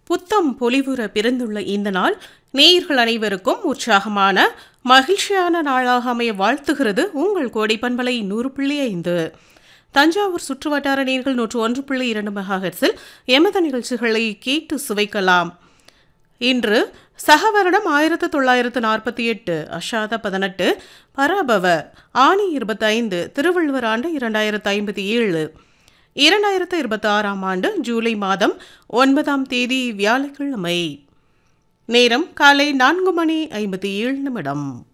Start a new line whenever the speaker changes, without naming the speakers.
புத்தம் பொலிவுற பிறந்துள்ள இந்த நாள் நேயர்கள் அனைவருக்கும் உற்சாகமான மகிழ்ச்சியான நாளாக அமைய வாழ்த்துகிறது உங்கள் கோடை பண்பலை நூறு புள்ளி ஐந்து தஞ்சாவூர் சுற்றுவட்டார நேர்கள் நூற்று ஒன்று புள்ளி இரண்டு மெகாஹெட்ஸில் எமது நிகழ்ச்சிகளை கேட்டு சுவைக்கலாம் இன்று சக வருடம் ஆயிரத்து தொள்ளாயிரத்து நாற்பத்தி எட்டு அஷாத பதினெட்டு பராபவ ஆணி இருபத்தைந்து திருவள்ளுவர் ஆண்டு இரண்டாயிரத்து ஐம்பத்தி ஏழு இரண்டாயிரத்து இருபத்தி ஆறாம் ஆண்டு ஜூலை மாதம் ஒன்பதாம் தேதி வியாழக்கிழமை நேரம் காலை நான்கு மணி ஐம்பத்தி ஏழு நிமிடம்